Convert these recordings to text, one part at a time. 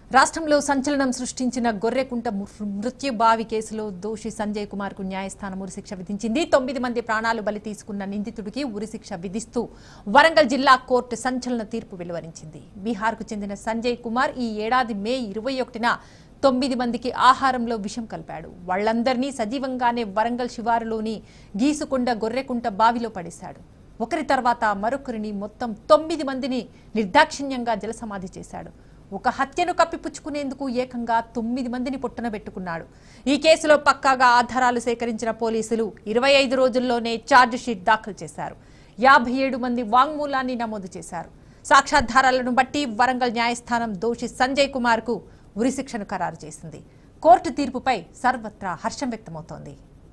రాష్ట్రంలో సంచలనం సృష్టించిన గొర్రెకుంట మృ- మృత్యు బావి కేసులో దోషి సంజయ్ కుమార్ కు న్యాయస్థానం ఉరిశిక్ష విధించింది తొమ్మిది మంది ప్రాణాలు బలి తీసుకున్న నిందితుడికి ఉరిశిక్ష విధిస్తూ వరంగల్ జిల్లా కోర్టు సంచలన తీర్పు వెలువరించింది బీహార్కు చెందిన సంజయ్ కుమార్ ఈ ఏడాది మే ఇరవై ఒకటిన తొమ్మిది మందికి ఆహారంలో విషం కలిపాడు వాళ్లందరినీ సజీవంగానే వరంగల్ శివారులోని గీసుకొండ గొర్రెకుంట బావిలో పడేశాడు ఒకరి తర్వాత మరొకరిని మొత్తం తొమ్మిది మందిని నిర్దాక్షిణ్యంగా జలసమాధి చేశాడు ఒక హత్యను కప్పిపుచ్చుకునేందుకు ఏకంగా తొమ్మిది మందిని పొట్టన పెట్టుకున్నాడు ఈ కేసులో పక్కాగా ఆధారాలు సేకరించిన పోలీసులు ఇరవై ఐదు రోజుల్లోనే ఛార్జ్ షీట్ దాఖలు చేశారు యాభై ఏడు మంది వాంగ్మూలాన్ని నమోదు చేశారు సాక్ష్యాధారాలను బట్టి వరంగల్ న్యాయస్థానం దోషి సంజయ్ కుమార్ కు ఉరిశిక్షను ఖరారు చేసింది కోర్టు తీర్పుపై సర్వత్రా హర్షం వ్యక్తమవుతోంది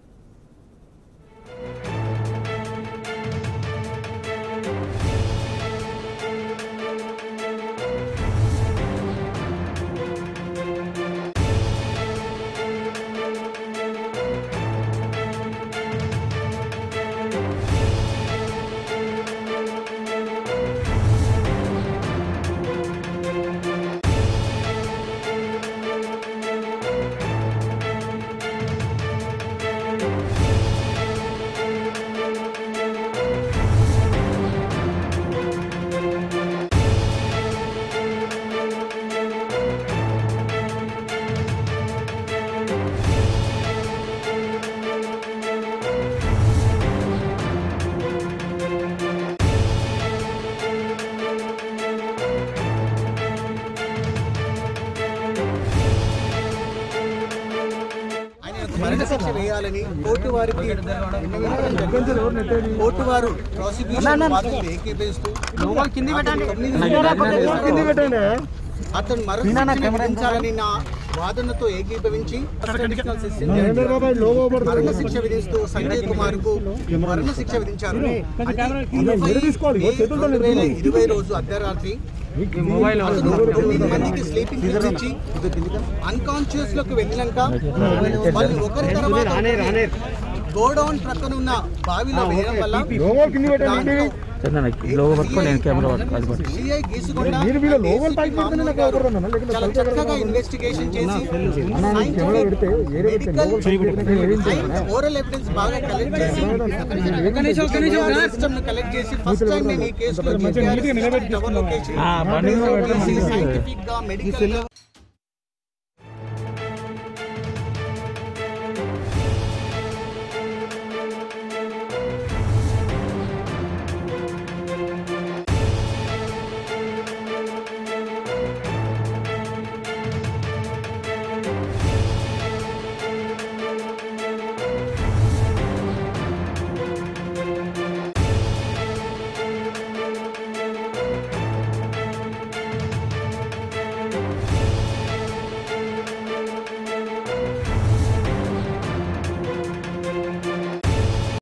మరణశిక్ష వేయాలని కోర్టు వారికి విన్నవించడం జరిగింది. కోర్టు వారు ప్రాసిక్యూషన్ వాదనలు ఏకీభవిస్తూ అతను తొమ్మిది నెలలు అతను మరణశిక్ష విధించాలని నా వాదనతో ఏకీభవించి constitutional session జరిగింది. మరణశిక్ష విధిస్తూ సంజయ్ కుమార్ కు మరణశిక్ష విధించారు అంటే ఇరవై రెండు వేల ఇరవై రోజు అర్ధరాత్రి అతను తొమ్మిది మందికి స్లీపింగ్ కిట్స్ ఇచ్చి అన్కాన్షియస్ లోకి వెళ్ళినాక వాళ్ళు ఒకరి తర్వాత గోడౌన్ ప్రక్కన ఉన్న బావిలో వేయడం వల్ల దాంట్లో లోగో పట్టుకోండి నేను కెమెరా పట్టుకో అది పట్టుకో సిఐ గీసుకొండ ACP మామూలు గారు చాలా చక్కగా ఇన్వెస్టిగేషన్ చేసి ఓరల్ ఎవిడెన్స్ బాగా కలెక్ట్ చేసి సిస్టమ్ కలెక్ట్ చేసి ఫస్ట్ టైం నేను ఈ కేసులో ఆ, బండి మీద పెట్టమని సైంటిఫిక్ గా మెడికల్ గా